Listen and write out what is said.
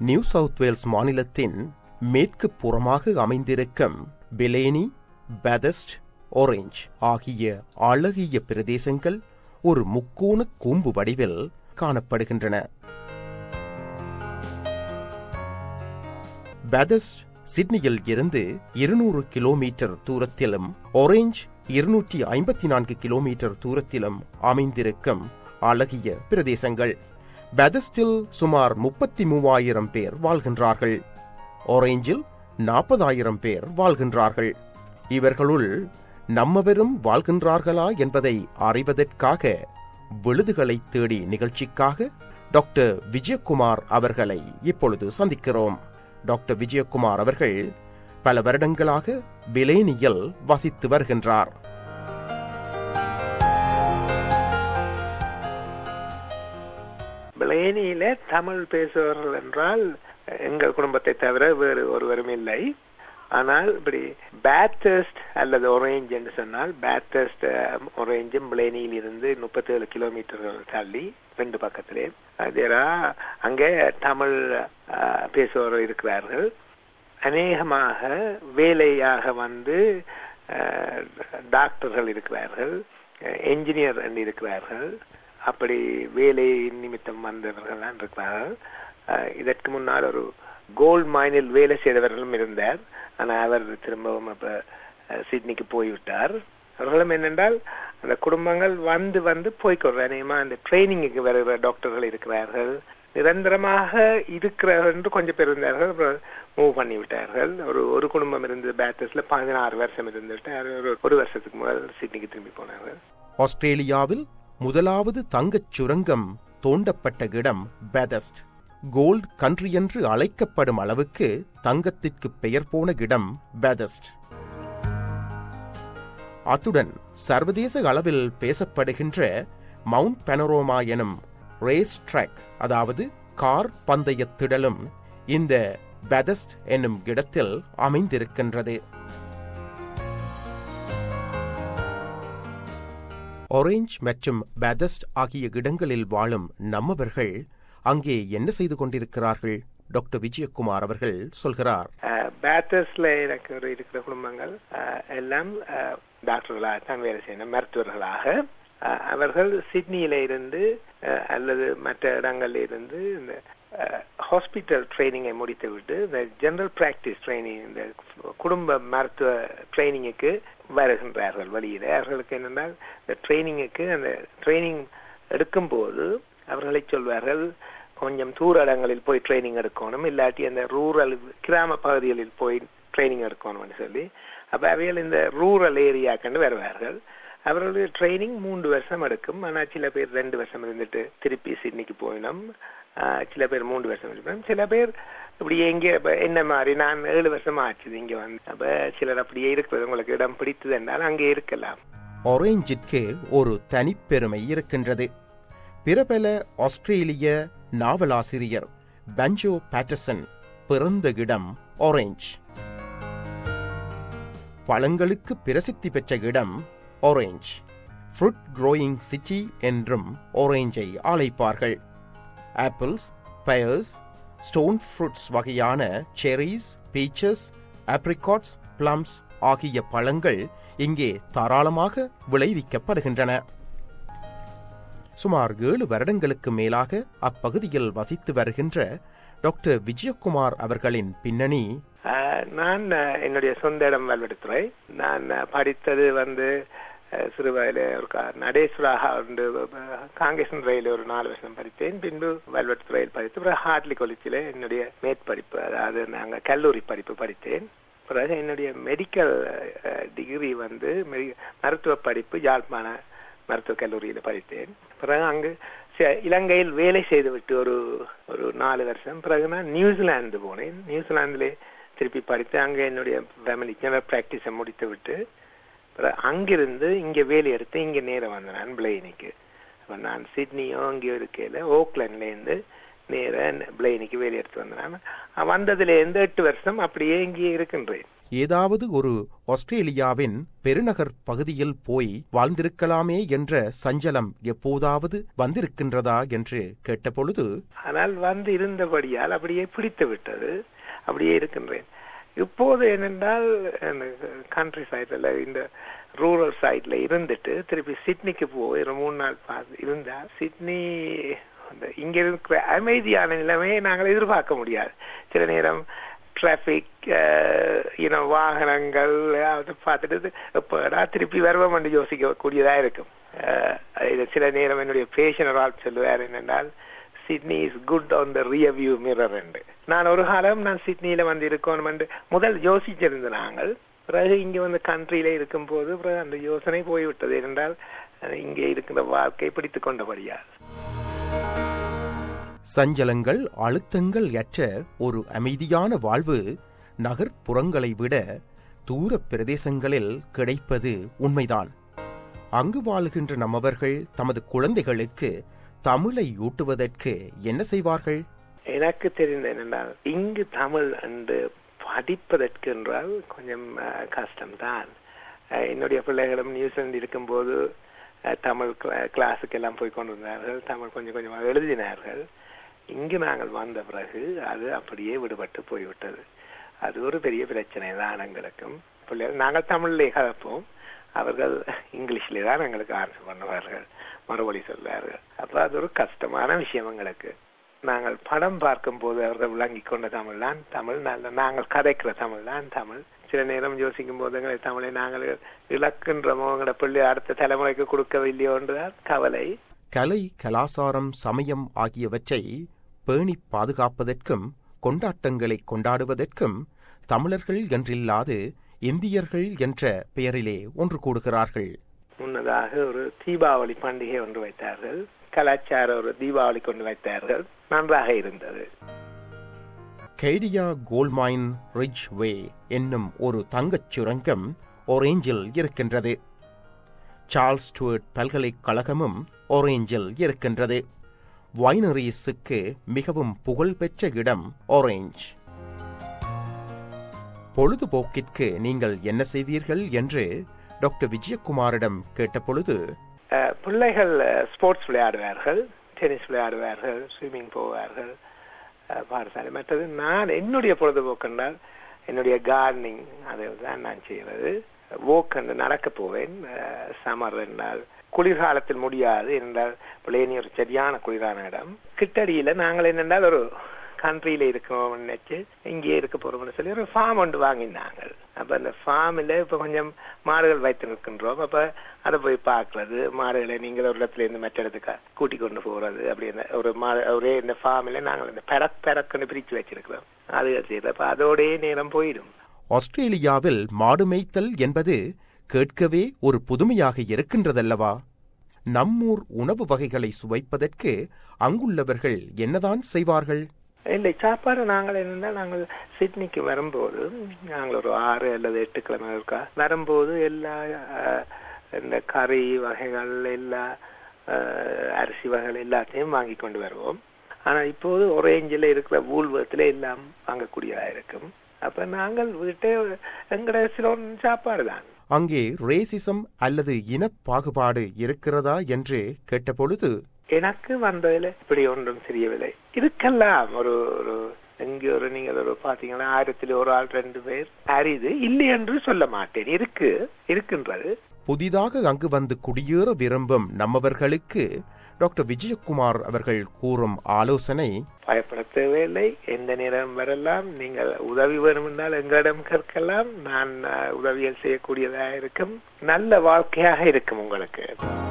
new south Wales மாநிலத்தின் மேற்கு புறமாக அமைந்திருக்கும் பிலேனி பெதஸ்ட் ஒரேஞ்ச் ஆகிய அழகிய பிரதேசங்கள் ஒரு முக்கோண கூம்பு வடிவில் காணப்படுகின்றன பெதஸ்ட் சிட்னியில் இருந்து இருநூறு கிலோமீட்டர் தூரத்திலும் ஒரேஞ்ச் இருநூற்றி ஐம்பத்தி நான்கு கிலோமீட்டர் தூரத்திலும் அமைந்திருக்கும் அழகிய பிரதேசங்கள் பெதஸ்டில் சுமார் முப்பத்தி மூவாயிரம் பேர் வாழ்கின்றார்கள் ஒரேஞ்சில் நாற்பதாயிரம் பேர் வாழ்கின்றார்கள் இவர்களுள் நம்மவரும் வாழ்கின்றார்களா என்பதை அறிவதற்காக விழுதுகளை தேடி நிகழ்ச்சிக்காக டாக்டர் விஜயகுமார் அவர்களை இப்பொழுது சந்திக்கிறோம் டாக்டர் விஜயகுமார் அவர்கள் பல வருடங்களாக பிலேனியில் வசித்து வருகின்றார் பிளேனியில தமிழ் பேசுபவர்கள் என்றால் எங்கள் குடும்பத்தை தவிர வேறு ஒருவரும் இல்லை ஆனால் இப்படி பேத்தஸ்ட் அல்லது ஒரேஞ்ச் என்று சொன்னால் பேத்தஸ்ட் ஒரேஞ்சும் பிளேனியில் இருந்து முப்பத்தி ஏழு கிலோமீட்டர்கள் தள்ளி ரெண்டு பக்கத்திலே அதேரா அங்கே தமிழ் பேசுபவர்கள் இருக்கிறார்கள் அநேகமாக வேலையாக வந்து டாக்டர்கள் இருக்கிறார்கள் என்ஜினியர் இருக்கிறார்கள் அப்படி வேலை நிமித்தம் வந்தவர்கள் தான் இருக்கிறார்கள் இதற்கு முன்னால் ஒரு கோல்ட் மைனில் வேலை செய்தவர்களும் இருந்தார் ஆனால் அவர் திரும்பவும் அப்ப சிட்னிக்கு போய்விட்டார் அவர்களும் என்னென்றால் அந்த குடும்பங்கள் வந்து வந்து போய்க்கொள்ற அநேகமா அந்த ட்ரைனிங்குக்கு வருகிற டாக்டர்கள் இருக்கிறார்கள் நிரந்தரமாக இருக்கிறார்கள் என்று கொஞ்சம் பேர் இருந்தார்கள் அப்புறம் மூவ் பண்ணி விட்டார்கள் ஒரு ஒரு குடும்பம் இருந்தது பேத்தஸ்ல பதினாறு வருஷம் இருந்துட்டு ஒரு ஒரு வருஷத்துக்கு முதல் சிட்னிக்கு திரும்பி போனார்கள் ஆஸ்திரேலியாவில் முதலாவது தங்கச் சுரங்கம் தோண்டப்பட்ட இடம் பெதஸ்ட் கோல்ட் கண்ட்ரி என்று அழைக்கப்படும் அளவுக்கு தங்கத்திற்கு பெயர் போன இடம் பெதஸ்ட் அத்துடன் சர்வதேச அளவில் பேசப்படுகின்ற மவுண்ட் பெனரோமா எனும் ரேஸ் ட்ராக் அதாவது கார் பந்தய திடலும் இந்த பெதஸ்ட் என்னும் இடத்தில் அமைந்திருக்கின்றது ஒரேஞ்ச் மற்றும் பெதஸ்ட் ஆகிய இடங்களில் வாழும் நம்மவர்கள் அங்கே என்ன செய்து கொண்டிருக்கிறார்கள் டாக்டர் விஜயகுமார் அவர்கள் சொல்கிறார் பேத்தஸ்ல எனக்கு ஒரு இருக்கிற குடும்பங்கள் எல்லாம் டாக்டர்களாக தான் வேலை செய்யணும் மருத்துவர்களாக அவர்கள் சிட்னியில இருந்து அல்லது மற்ற இடங்கள்ல இருந்து இந்த ஹாஸ்பிட்டல் ட்ரைனிங்கை முடித்து விட்டு இந்த ஜெனரல் பிராக்டிஸ் ட்ரைனிங் இந்த குடும்ப மருத்துவ ட்ரைனிங்குக்கு வருகின்றார்கள் வழியில அவர்களுக்கு என்னென்னால் இந்த ட்ரைனிங்குக்கு அந்த ட்ரைனிங் எடுக்கும்போது அவர்களை சொல்வார்கள் கொஞ்சம் தூர இடங்களில் போய் ட்ரைனிங் எடுக்கணும் இல்லாட்டி அந்த ரூரல் கிராம பகுதிகளில் போய் ட்ரைனிங் எடுக்கணும்னு சொல்லி அப்ப அவைகள் இந்த ரூரல் ஏரியாக்கண்டு வருவார்கள் அவர்களுடைய ட்ரைனிங் மூன்று வருஷம் எடுக்கும் ஆனா சில பேர் ரெண்டு வருஷம் இருந்துட்டு திருப்பி சிட்னிக்கு போயிடும் சில பேர் மூன்று வருஷம் இருப்போம் சில பேர் இப்படி எங்க என்ன மாதிரி நான் ஏழு வருஷம் ஆச்சு இங்க வந்து அப்ப சிலர் அப்படியே இருக்கிறது உங்களுக்கு இடம் பிடித்தது என்றால் அங்கே இருக்கலாம் ஒரேஞ்சிற்கு ஒரு தனிப்பெருமை இருக்கின்றது பிரபல ஆஸ்திரேலிய நாவலாசிரியர் பஞ்சோ பேட்டசன் பிறந்த இடம் ஒரேஞ்ச் பழங்களுக்கு பிரசித்தி பெற்ற இடம் ஒரேஞ்ச் ஃப்ரூட் க்ரோயிங் சிட்டி என்றும் ஒரேஞ்சை அழைப்பார்கள் ஆப்பிள்ஸ் பயர்ஸ் ஸ்டோன் ஃப்ரூட்ஸ் வகையான செரிஸ் பீச்சஸ் ஆப்ரிகாட்ஸ் பிளம்ஸ் ஆகிய பழங்கள் இங்கே தாராளமாக விளைவிக்கப்படுகின்றன சுமார் ஏழு வருடங்களுக்கு மேலாக அப்பகுதியில் வசித்து வருகின்ற டாக்டர் விஜயகுமார் அவர்களின் பின்னணி நான் என்னுடைய சொந்த இடம் வல்வெடுத்துறை நான் படித்தது வந்து சிறுவயல ஒரு நடேஸ்வராக வந்து காங்கேசன் ரயில் ஒரு நாலு வருஷம் படித்தேன் பின்பு வல்வெட்டுத்துறையில் படித்து பிறகு ஹார்ட்லி காலேஜில் என்னுடைய மேற்படிப்பு அதாவது நாங்கள் கல்லூரி படிப்பு படித்தேன் பிறகு என்னுடைய மெடிக்கல் டிகிரி வந்து மருத்துவ படிப்பு யாழ்ப்பாண மருத்துவக் கல்லூரியில் படித்தேன் பிறகு அங்கு இலங்கையில் வேலை செய்து விட்டு ஒரு ஒரு நாலு வருஷம் பிறகு நான் நியூசிலாந்து போனேன் நியூசிலாந்துல திருப்பி படித்து அங்கே என்னுடைய ஃபேமிலி ஜெனரல் பிராக்டிஸை முடித்து விட்டு அங்கிருந்து இங்க வேலை எடுத்து இங்க நேரம் வந்தேன் நான் பிளேனிக்கு அப்ப நான் சிட்னியோ அங்கேயோ இருக்கையில ஓக்லாண்ட்ல இருந்து நேர பிளேனிக்கு வேலை எடுத்து வந்தேன் வந்ததுல இருந்து எட்டு வருஷம் அப்படியே இங்கே இருக்கின்றேன் ஏதாவது ஒரு ஆஸ்திரேலியாவின் பெருநகர் பகுதியில் போய் வாழ்ந்திருக்கலாமே என்ற சஞ்சலம் எப்போதாவது வந்திருக்கின்றதா என்று கேட்டபொழுது ஆனால் வந்து இருந்தபடியால் அப்படியே பிடித்து விட்டது அப்படியே இருக்கின்றேன் இப்போது என்னென்றால் கண்ட்ரி சைட்ல இந்த ரூரல் சைட்ல இருந்துட்டு திருப்பி சிட்னிக்கு போய் ஒரு மூணு நாள் பார்த்து இருந்தா சிட்னி இங்க இருக்கிற அமைதியான நிலைமையை நாங்கள் எதிர்பார்க்க முடியாது சில நேரம் டிராபிக் இன வாகனங்கள் அதை பார்த்துட்டு எப்படா திருப்பி வருவோம் என்று யோசிக்க கூடியதா இருக்கும் சில நேரம் என்னுடைய பேஷனரால் சொல்லுவார் என்னென்றால் Sydney is good on the rear view mirror என்று நான் ஒரு காலம் நான் சிட்னியில வந்து இருக்கணும் என்று முதல் யோசிச்சிருந்த நாங்கள் பிறகு இங்க வந்து கண்ட்ரியில இருக்கும் போது பிறகு அந்த யோசனை போய்விட்டது என்றால் இங்கே இருக்கின்ற வாழ்க்கை பிடித்துக் கொண்டபடியால் சஞ்சலங்கள் அழுத்தங்கள் அற்ற ஒரு அமைதியான வாழ்வு நகர்ப்புறங்களை விட தூர பிரதேசங்களில் கிடைப்பது உண்மைதான் அங்கு வாழ்கின்ற நம்மவர்கள் தமது குழந்தைகளுக்கு தமிழை ஊட்டுவதற்கு என்ன செய்வார்கள் எனக்கு தெரிந்த என்னென்றால் இங்கு தமிழ் என்று படிப்பதற்கு என்றால் கொஞ்சம் கஷ்டம்தான் என்னுடைய பிள்ளைகளும் நியூசிலாந்து இருக்கும்போது தமிழ் கிளாஸுக்கு எல்லாம் போய் கொண்டிருந்தார்கள் தமிழ் கொஞ்சம் கொஞ்சமாக எழுதினார்கள் இங்கு நாங்கள் வந்த பிறகு அது அப்படியே விடுபட்டு போய்விட்டது அது ஒரு பெரிய பிரச்சனை தான் எங்களுக்கும் பிள்ளைகள் நாங்கள் தமிழ்லே கலப்போம் அவர்கள் இங்கிலீஷ்லே தான் எங்களுக்கு ஆன்சர் பண்ணுவார்கள் மறுமொழி சொல்வார்கள் அப்ப அது ஒரு கஷ்டமான விஷயம் எங்களுக்கு நாங்கள் படம் பார்க்கும் போது அவர்கள் விளங்கி கொண்ட தமிழ் தான் தமிழ் நல்ல நாங்கள் கதைக்கிற தமிழ் தான் தமிழ் சில நேரம் யோசிக்கும் போது எங்களை தமிழை நாங்கள் இழக்கின்றமோ எங்களோட பிள்ளை அடுத்த தலைமுறைக்கு கொடுக்கவில்லையோ என்றுதான் கவலை கலை கலாசாரம் சமயம் ஆகியவற்றை பேணி பாதுகாப்பதற்கும் கொண்டாட்டங்களை கொண்டாடுவதற்கும் தமிழர்கள் என்றில்லாது இந்தியர்கள் என்ற பெயரிலே ஒன்று கூடுகிறார்கள் முன்னதாக ஒரு தீபாவளி பண்டிகை ஒன்று வைத்தார்கள் கலாச்சார ஒரு தீபாவளி கொண்டு வைத்தார்கள் நன்றாக இருந்தது கெய்டியா கோல்மைன் ரிட்ஜ் வே என்னும் ஒரு தங்கச் சுரங்கம் ஒரேஞ்சில் இருக்கின்றது சார்ல்ஸ் ஸ்டுவர்ட் பல்கலைக்கழகமும் ஒரேஞ்சில் இருக்கின்றது வைனரீஸுக்கு மிகவும் புகழ்பெற்ற இடம் ஒரேஞ்ச் பொழுதுபோக்கிற்கு நீங்கள் என்ன செய்வீர்கள் என்று டாக்டர் விஜயகுமாரிடம் கேட்டபொழுது பிள்ளைகள் ஸ்போர்ட்ஸ் விளையாடுவார்கள் டென்னிஸ் விளையாடுவார்கள் ஸ்விம்மிங் போவார்கள் பாடசாலை மற்றது நான் என்னுடைய பொழுதுபோக்கு என்றால் என்னுடைய கார்டனிங் அதை தான் நான் செய்வது ஓக் என்று நடக்க போவேன் சமர் என்றால் குளிர்காலத்தில் முடியாது என்றால் பிள்ளைனி ஒரு சரியான குளிரான இடம் கிட்டடியில நாங்கள் என்னென்றால் ஒரு கண்ட்ரியில இருக்கோம் நினைச்சு இங்கே இருக்க போறோம்னு சொல்லி ஒரு ஃபார்ம் ஒன்று வாங்கினாங்க அப்ப அந்த ஃபார்ம்ல இப்ப கொஞ்சம் மாடுகள் வைத்து நிற்கின்றோம் அப்ப அதை போய் பார்க்கறது மாடுகளை நீங்கள் ஒரு இடத்துல இருந்து மற்ற இடத்துக்கு கூட்டி கொண்டு போறது அப்படி ஒரு மாடு ஒரே இந்த ஃபார்ம்ல நாங்கள் இந்த பெரக் பெரக்குன்னு பிரிச்சு வச்சிருக்கிறோம் அது செய்யறது அப்ப அதோடய நேரம் போயிடும் ஆஸ்திரேலியாவில் மாடு மேய்த்தல் என்பது கேட்கவே ஒரு புதுமையாக இருக்கின்றதல்லவா நம்மூர் உணவு வகைகளை சுவைப்பதற்கு அங்குள்ளவர்கள் என்னதான் செய்வார்கள் இல்லை சாப்பாடு நாங்கள் என்னன்னா நாங்கள் சிட்னிக்கு வரும்போது நாங்கள் ஒரு ஆறு அல்லது எட்டு கிழமை இருக்கா வரும்போது எல்லா இந்த கறி வகைகள் எல்லா அரிசி வகைகள் எல்லாத்தையும் வாங்கி கொண்டு வருவோம் ஆனா இப்போது ஒரேஞ்சில் இருக்கிற ஊழ்வத்துல எல்லாம் வாங்கக்கூடியதா இருக்கும் அப்ப நாங்கள் வீட்டை எங்கட சிலோன் சாப்பாடு தான் அங்கே ரேசிசம் அல்லது இன பாகுபாடு இருக்கிறதா என்று கேட்டபொழுது எனக்கு வந்ததுல இப்படி ஒன்றும் தெரியவில்லை இருக்கலாம் ஒரு ஒரு எங்க ஒரு நீங்கள் ஒரு பாத்தீங்கன்னா ஆயிரத்தில் ஒரு ஆள் ரெண்டு பேர் அரிது இல்லை என்று சொல்ல மாட்டேன் இருக்கு இருக்கின்றது புதிதாக அங்கு வந்து குடியேற விரும்பும் நம்மவர்களுக்கு டாக்டர் விஜயகுமார் அவர்கள் கூறும் ஆலோசனை பயப்பட தேவையில்லை எந்த நேரம் வரலாம் நீங்கள் உதவி வேணும் என்றால் எங்களிடம் கேட்கலாம் நான் உதவிகள் செய்யக்கூடியதாக இருக்கும் நல்ல வாழ்க்கையாக இருக்கும் உங்களுக்கு